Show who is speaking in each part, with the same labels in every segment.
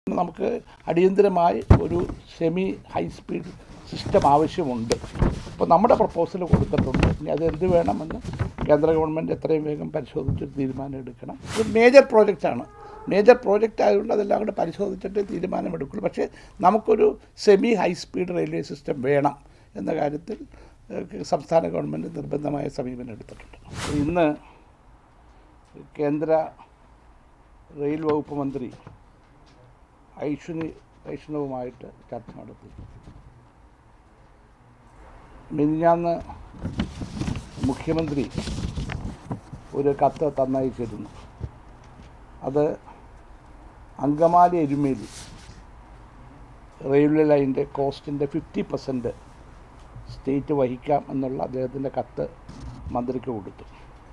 Speaker 1: നമുക്ക് അടിയന്തരമായി ഒരു സെമി ഹൈ സ്പീഡ് സിസ്റ്റം ആവശ്യമുണ്ട് അപ്പോൾ നമ്മുടെ പ്രപ്പോസൽ കൊടുത്തിട്ടുണ്ട് ഇനി അത് എന്ത് വേണമെന്ന് കേന്ദ്ര ഗവൺമെൻറ് എത്രയും വേഗം പരിശോധിച്ചൊരു തീരുമാനം എടുക്കണം ഇത് മേജർ പ്രോജക്റ്റാണ് മേജർ പ്രോജക്റ്റ് ആയതുകൊണ്ട് അതെല്ലാം കൂടെ പരിശോധിച്ചിട്ട് തീരുമാനമെടുക്കുള്ളൂ പക്ഷേ നമുക്കൊരു semi high speed railway system വേണം എന്ന കാര്യത്തിൽ ഏഹ്, സംസ്ഥാന ഗവൺമെൻറ് നിർബന്ധമായ സമീപനം എടുത്തിട്ടുണ്ട് ഇന്ന് കേന്ദ്ര റെയിൽ വകുപ്പ് മന്ത്രി ഐശ്വനി വൈഷ്ണവുമായിട്ട് ചർച്ച നടത്തി മിനിഞ്ഞാന്ന് മുഖ്യമന്ത്രി ഒരു കത്ത് തന്നയച്ചിരുന്നു അത് അങ്കമാലി എരുമേലി റെയിൽവേ ലൈനിൻ്റെ കോസ്റ്റിൻ്റെ ഫിഫ്റ്റി പെർസെൻറ്റ് സ്റ്റേറ്റ് വഹിക്കാം എന്നുള്ള അദ്ദേഹത്തിൻ്റെ കത്ത് മന്ത്രിക്ക് കൊടുത്തു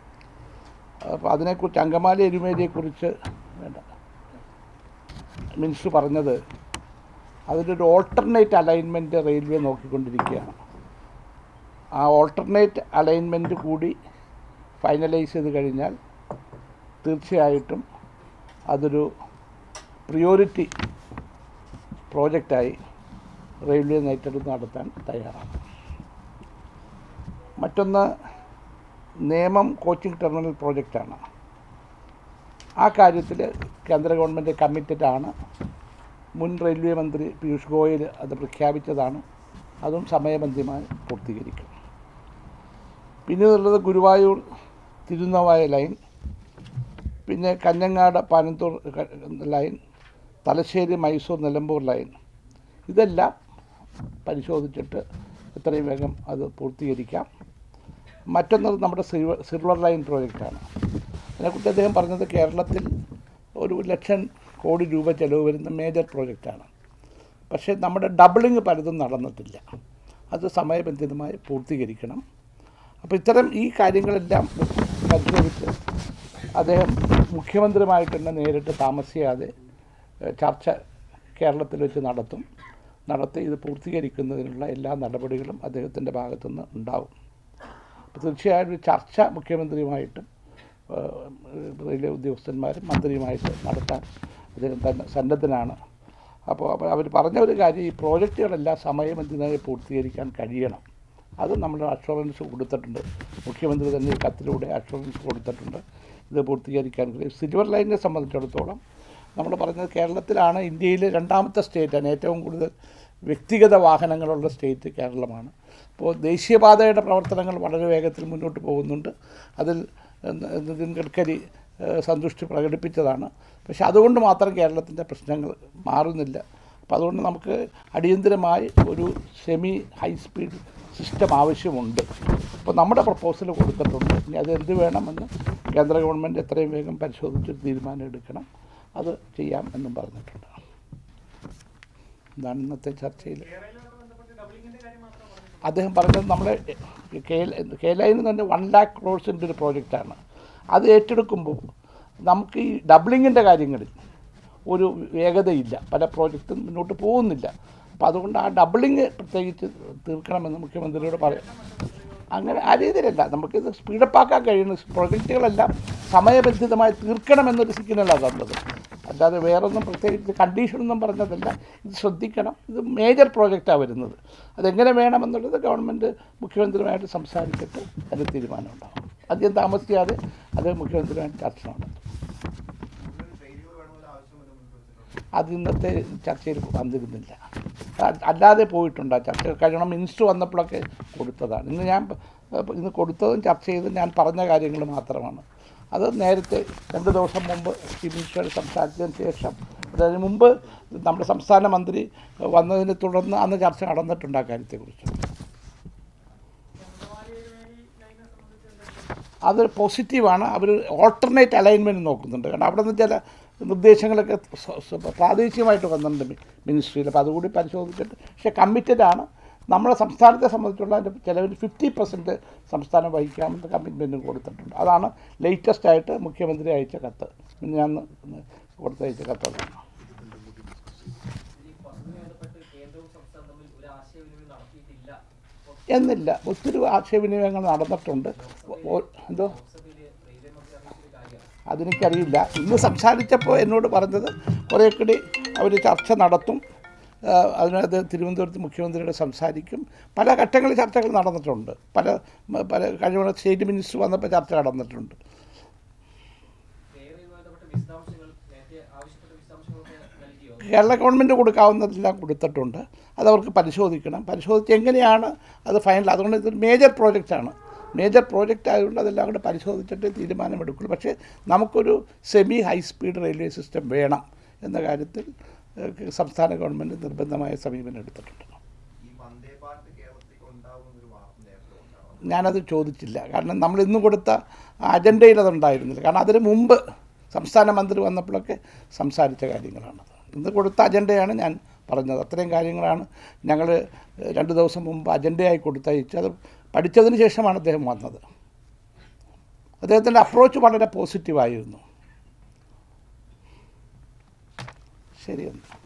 Speaker 1: അപ്പോൾ അതിനെക്കുറിച്ച് അങ്കമാലി എരുമേലിയെക്കുറിച്ച് വേണ്ട മിനിസ്റ്റർ പറഞ്ഞത് അതിലൊരു ഓൾട്ടർനേറ്റ് അലൈൻമെൻറ്റ് റെയിൽവേ നോക്കിക്കൊണ്ടിരിക്കുകയാണ് ആ ഓൾട്ടർനേറ്റ് അലൈൻമെൻറ്റ് കൂടി ഫൈനലൈസ് ചെയ്ത് കഴിഞ്ഞാൽ തീർച്ചയായിട്ടും അതൊരു പ്രിയോറിറ്റി പ്രോജക്റ്റായി റെയിൽവേ ഏറ്റെടുത്ത് നടത്താൻ തയ്യാറാണ് മറ്റൊന്ന് നേമം കോച്ചിങ് ടെർമിനൽ പ്രോജക്റ്റാണ് ആ കാര്യത്തിൽ കേന്ദ്ര ഗവൺമെൻറ് കമ്മിറ്റഡ് ആണ് മുൻ റെയിൽവേ മന്ത്രി പീയൂഷ് ഗോയൽ അത് പ്രഖ്യാപിച്ചതാണ് അതും സമയബന്ധിതമായി പൂർത്തീകരിക്കും പിന്നീടുള്ളത് ഗുരുവായൂർ തിരുനവായ ലൈൻ പിന്നെ കഞ്ഞങ്ങാട് പനന്തൂർ ക- ലൈൻ തലശ്ശേരി മൈസൂർ നിലമ്പൂർ ലൈൻ ഇതെല്ലാം പരിശോധിച്ചിട്ട് എത്രയും വേഗം അത് പൂർത്തീകരിക്കാം മറ്റൊന്ന് നമ്മുടെ സിൽവർ സിൽവർ ലൈൻ പ്രോജക്റ്റാണ് അതിനെക്കുറിച്ച് അദ്ദേഹം പറഞ്ഞത് കേരളത്തിൽ ഒരു ലക്ഷം കോടി രൂപ ചെലവ് വരുന്ന മേജർ പ്രോജക്റ്റാണ് പക്ഷേ നമ്മുടെ ഡബിളിങ് പലതും നടന്നിട്ടില്ല അത് സമയബന്ധിതമായി പൂർത്തീകരിക്കണം അപ്പോൾ ഇത്തരം ഈ കാര്യങ്ങളെല്ലാം പരിശോധിച്ച് അദ്ദേഹം മുഖ്യമന്ത്രിയുമായിട്ട് തന്നെ നേരിട്ട് താമസിയാതെ ഏഹ്, ചർച്ച കേരളത്തിൽ വെച്ച് നടത്തും നടത്തി ഇത് പൂർത്തീകരിക്കുന്നതിനുള്ള എല്ലാ നടപടികളും അദ്ദേഹത്തിൻ്റെ ഭാഗത്തുനിന്ന് ഉണ്ടാവും അപ്പോൾ തീർച്ചയായും ഒരു ചർച്ച മുഖ്യമന്ത്രിയുമായിട്ടും ഏഹ്, റെയിൽവേ ഉദ്യോഗസ്ഥന്മാരും മന്ത്രിയുമായിട്ട് നടത്താൻ അദ്ദേഹം തന്നെ സന്നദ്ധനാണ് അപ്പോൾ അപ്പോൾ അവർ പറഞ്ഞ ഒരു കാര്യം ഈ പ്രോജക്റ്റുകളെല്ലാം സമയബന്ധിതമായി പൂർത്തീകരിക്കാൻ കഴിയണം അത് നമ്മൾ അഷുറൻസ് കൊടുത്തിട്ടുണ്ട് മുഖ്യമന്ത്രി തന്നെ ഈ കത്തിലൂടെ അഷുറൻസ് കൊടുത്തിട്ടുണ്ട് ഇത് പൂർത്തീകരിക്കാൻ കഴിയും സിൽവർ ലൈനിനെ സംബന്ധിച്ചിടത്തോളം നമ്മൾ പറഞ്ഞത് കേരളത്തിലാണ് ഇന്ത്യയിലെ രണ്ടാമത്തെ സ്റ്റേറ്റാണ് ഏറ്റവും കൂടുതൽ വ്യക്തിഗത വാഹനങ്ങളുള്ള സ്റ്റേറ്റ് കേരളമാണ് അപ്പോൾ ദേശീയപാതയുടെ പ്രവർത്തനങ്ങൾ വളരെ വേഗത്തിൽ മുന്നോട്ട് പോകുന്നുണ്ട് അതിൽ ഏഹ്, നിതിൻ ഗഡ്കരി ഏഹ്, സന്തുഷ്ടി പ്രകടിപ്പിച്ചതാണ് പക്ഷെ അതുകൊണ്ട് മാത്രം കേരളത്തിൻ്റെ പ്രശ്നങ്ങൾ മാറുന്നില്ല അപ്പോൾ അതുകൊണ്ട് നമുക്ക് അടിയന്തരമായി ഒരു സെമി ഹൈ സ്പീഡ് സിസ്റ്റം ആവശ്യമുണ്ട് അപ്പോൾ നമ്മുടെ പ്രപ്പോസൽ കൊടുത്തിട്ടുണ്ട് ഇനി അത് എന്ത് വേണമെന്ന് കേന്ദ്ര ഗവൺമെൻറ് എത്രയും വേഗം പരിശോധിച്ചൊരു തീരുമാനം എടുക്കണം അത് ചെയ്യാം എന്നും പറഞ്ഞിട്ടുണ്ട് ഇതാണ് ഇന്നത്തെ ചർച്ചയിൽ അദ്ദേഹം പറഞ്ഞത് നമ്മുടെ കെ ലൈന് തന്നെ വൺ ലാക്ക് ക്രോഡ്സിൻ്റെ ഒരു പ്രോജക്റ്റാണ് അത് ഏറ്റെടുക്കുമ്പോൾ നമുക്ക് ഈ ഡബിളിങ്ങിൻ്റെ കാര്യങ്ങളിൽ ഒരു വേഗതയില്ല പല പ്രോജക്റ്റും മുന്നോട്ട് പോകുന്നില്ല അപ്പോൾ അതുകൊണ്ട് ആ ഡബിളിങ് പ്രത്യേകിച്ച് തീർക്കണമെന്ന് മുഖ്യമന്ത്രിയോട് പറയാം അങ്ങനെ ആ രീതിയിലല്ല നമുക്കിത് സ്പീഡപ്പാക്കാൻ കഴിയുന്ന പ്രോജക്റ്റുകളെല്ലാം സമയബന്ധിതമായി തീർക്കണമെന്നൊരു സിഗ്നലാണ് തന്നത് അല്ലാതെ വേറൊന്നും പ്രത്യേകിച്ച് കണ്ടീഷനൊന്നും പറഞ്ഞതല്ല ഇത് ശ്രദ്ധിക്കണം ഇത് മേജർ പ്രോജക്റ്റാണ് വരുന്നത് അതെങ്ങനെ വേണമെന്നുള്ളത് ഗവൺമെൻറ് മുഖ്യമന്ത്രിയുമായിട്ട് സംസാരിച്ചിട്ട് അതിന് തീരുമാനമുണ്ടാകും അധികം താമസിക്കാതെ അത് മുഖ്യമന്ത്രിയുമായിട്ട് ചർച്ച നടത്തും അത് ഇന്നത്തെ ചർച്ചയിൽ വന്നിരുന്നില്ല അ- അല്ലാതെ പോയിട്ടുണ്ട് ആ ചർച്ച കഴിയണം മിനിസ്റ്റർ വന്നപ്പോഴൊക്കെ കൊടുത്തതാണ് ഇന്ന് ഞാൻ പ- ഇന്ന് കൊടുത്തതും ചർച്ച ചെയ്തതും ഞാൻ പറഞ്ഞ കാര്യങ്ങൾ മാത്രമാണ് അത് നേരത്തെ രണ്ട് ദിവസം മുമ്പ് ചീഫ് മിനിസ്റ്ററോട് സംസാരിച്ചതിന് ശേഷം അതിന് മുമ്പ് നമ്മുടെ സംസ്ഥാന മന്ത്രി വന്നതിനെ തുടർന്ന് അന്ന് ചർച്ച നടന്നിട്ടുണ്ട് ആ കാര്യത്തെക്കുറിച്ച് അതൊരു പോസിറ്റീവാണ് അവർ ഓൾട്ടർനേറ്റ് അലൈൻമെൻറ്റ് നോക്കുന്നുണ്ട് കാരണം അവിടെ നിന്ന് ചില നിർദ്ദേശങ്ങളൊക്കെ സ്വ- സ്വ- പ്രാദേശികമായിട്ട് വന്നിട്ടുണ്ട് മി- മിനിസ്ട്രിയിൽ അപ്പോൾ അതുകൂടി പരിശോധിച്ചിട്ട് പക്ഷേ കമ്മിറ്റഡ് ആണ് നമ്മുടെ സംസ്ഥാനത്തെ സംബന്ധിച്ചുള്ള അതിൻ്റെ ചിലവിൽ ഫിഫ്റ്റി പെർസെൻറ്റ് സംസ്ഥാനം വഹിക്കാമെന്ന് കമ്മിറ്റ്മെൻറ്റും കൊടുത്തിട്ടുണ്ട് അതാണ് ലേറ്റസ്റ്റ് ആയിട്ട് മുഖ്യമന്ത്രി അയച്ച കത്ത് ഞാൻ കൊടുത്തയച്ച കത്ത് അതാണ്
Speaker 2: ഈ പദ്ധതിയുമായി ബന്ധപ്പെട്ട് കേന്ദ്രവും സംസ്ഥാനവും തമ്മിൽ ഒരു ആശയവിനിമയം നടത്തിയിട്ടില്ല
Speaker 1: എന്നില്ല ഒത്തിരി ആശയവിനിമയങ്ങൾ നടന്നിട്ടുണ്ട് ഓ- എന്തോ
Speaker 2: ലോക്സഭയിൽ റെയിൽവേ മന്ത്രി അറിയിച്ചൊരു കാര്യമാണ്
Speaker 1: അതെനിക്കറിയില്ല ഇന്ന് സംസാരിച്ചപ്പോൾ എന്നോട് പറഞ്ഞത് കുറേ കൂടി അവർ ചർച്ച നടത്തും ആ, അതിനകത്ത് തിരുവനന്തപുരത്ത് മുഖ്യമന്ത്രിയോട് സംസാരിക്കും പല ഘട്ടങ്ങളിൽ ചർച്ചകൾ നടന്നിട്ടുണ്ട് പല മ- പല കഴിഞ്ഞ സ്റ്റേറ്റ് മിനിസ്റ്റർ വന്നപ്പോൾ ചർച്ച നടന്നിട്ടുണ്ട്
Speaker 2: കെയറുമായി ബന്ധപ്പെട്ട വിശദാംശങ്ങൾ നേരത്തെ ആവശ്യപ്പെട്ട വിശദാംശങ്ങളൊക്കെ നൽകിയോ
Speaker 1: കേരള ഗവൺമെൻറ് കൊടുക്കാവുന്നതെല്ലാം കൊടുത്തിട്ടുണ്ട് അതവർക്ക് പരിശോധിക്കണം പരിശോധിച്ച് എങ്ങനെയാണ് അത് ഫൈനൽ അതുകൊണ്ട് ഇതൊരു മേജർ പ്രോജക്റ്റാണ് മേജർ പ്രോജക്റ്റ് ആയതുകൊണ്ട് അതെല്ലാം കൂടെ പരിശോധിച്ചിട്ട് തീരുമാനമെടുക്കുള്ളൂ പക്ഷേ നമുക്കൊരു semi high speed railway system വേണം എന്ന കാര്യത്തിൽ ഏഹ്, സംസ്ഥാന ഗവൺമെൻറ് നിർബന്ധമായ സമീപനം എടുത്തിട്ടുണ്ട്
Speaker 3: ഈ വന്ദേ ഭാരത് കേരളത്തിൽ ഉണ്ടാവുന്നൊരു വാർത്ത നേരത്തെ ഉണ്ടാവും
Speaker 1: ഞാനത് ചോദിച്ചില്ല കാരണം നമ്മൾ ഇന്ന് കൊടുത്ത അജണ്ടയിൽ അതുണ്ടായിരുന്നില്ല കാരണം അതിന് മുമ്പ് സംസ്ഥാന മന്ത്രി വന്നപ്പോഴൊക്കെ സംസാരിച്ച കാര്യങ്ങളാണത് ഇന്ന് കൊടുത്ത അജണ്ടയാണ് ഞാൻ പറഞ്ഞത് അത്രയും കാര്യങ്ങളാണ് ഞങ്ങൾ രണ്ട് ദിവസം മുമ്പ് അജണ്ടയായി കൊടുത്തയച്ച് അത് പഠിച്ചതിന് ശേഷമാണ് അദ്ദേഹം വന്നത് അദ്ദേഹത്തിൻ്റെ അപ്രോച്ച് വളരെ പോസിറ്റീവായിരുന്നു ശരി എന്നാൽ